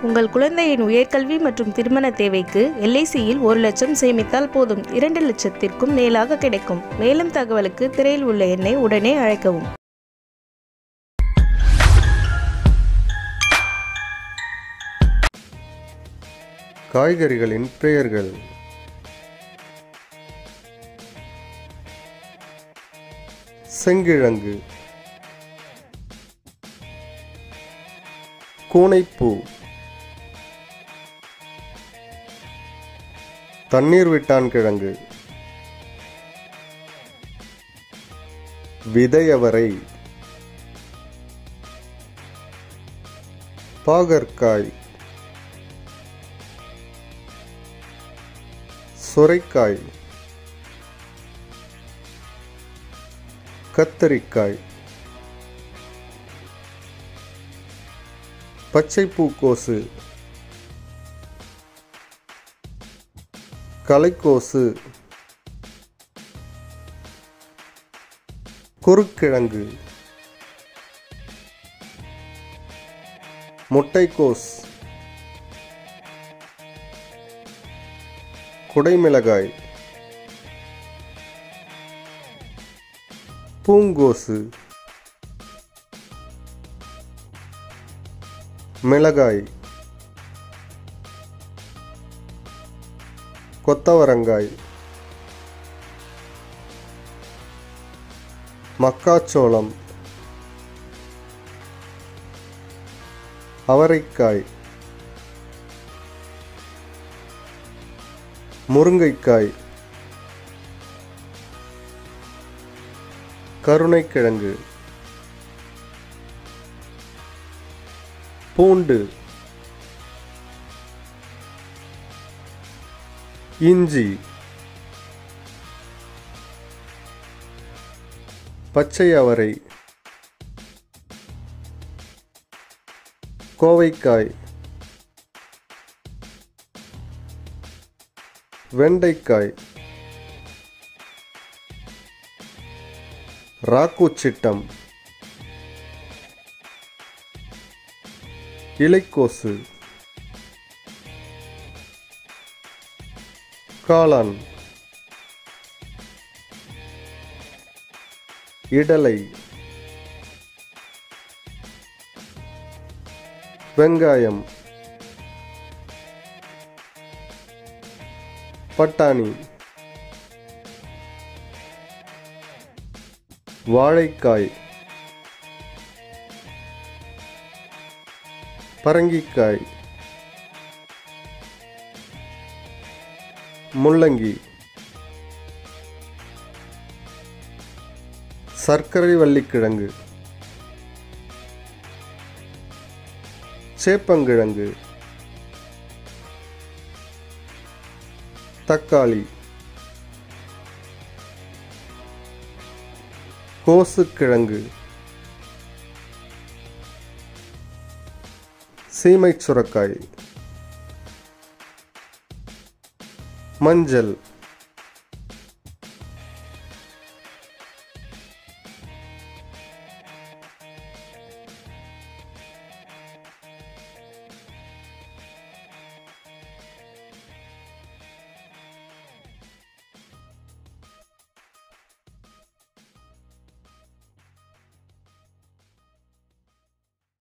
உங்கள் குழந்தையின் உயர்கல்வி மற்றும் திருமண தேவைக்கு எல்ஐசியில் ஒரு லட்சம் சேமித்தால் போதும் இரண்டு லட்சத்திற்கும் மேலாக கிடைக்கும் மேலும் தகவலுக்கு திரையில் உள்ள எண்ணை உடனே அழைக்கவும் காய்கறிகளின் பெயர்கள் செங்கிழங்கு கூனைப்பூ தண்ணீர் விட்டான் கிழங்கு விதையவரை பாகற்காய் சுரைக்காய் கத்தரிக்காய் பச்சை பூக்கோசு கலைக்கோசு குறுக்கிழங்கு முட்டைக்கோஸ் குடைமிளகாய் பூங்கோசு மிளகாய் கொத்தவரங்காய் மக்காச்சோளம் அவரைக்காய் முருங்கைக்காய் கருணைக்கிழங்கு பூண்டு இஞ்சி பச்சை அவரை கோவைக்காய் வெண்டைக்காய் ராக்கூச்சிட்டம் இலைக்கோசு காளான் இடலை வெங்காயம் பட்டாணி வாழைக்காய் பரங்கிக்காய் முள்ளங்கி சர்க்கரை வள்ளிக்கிழங்கு சேப்பங்கிழங்கு தக்காளி கோசுக்கிழங்கு சீமைச் சுரக்காய் மஞ்சள்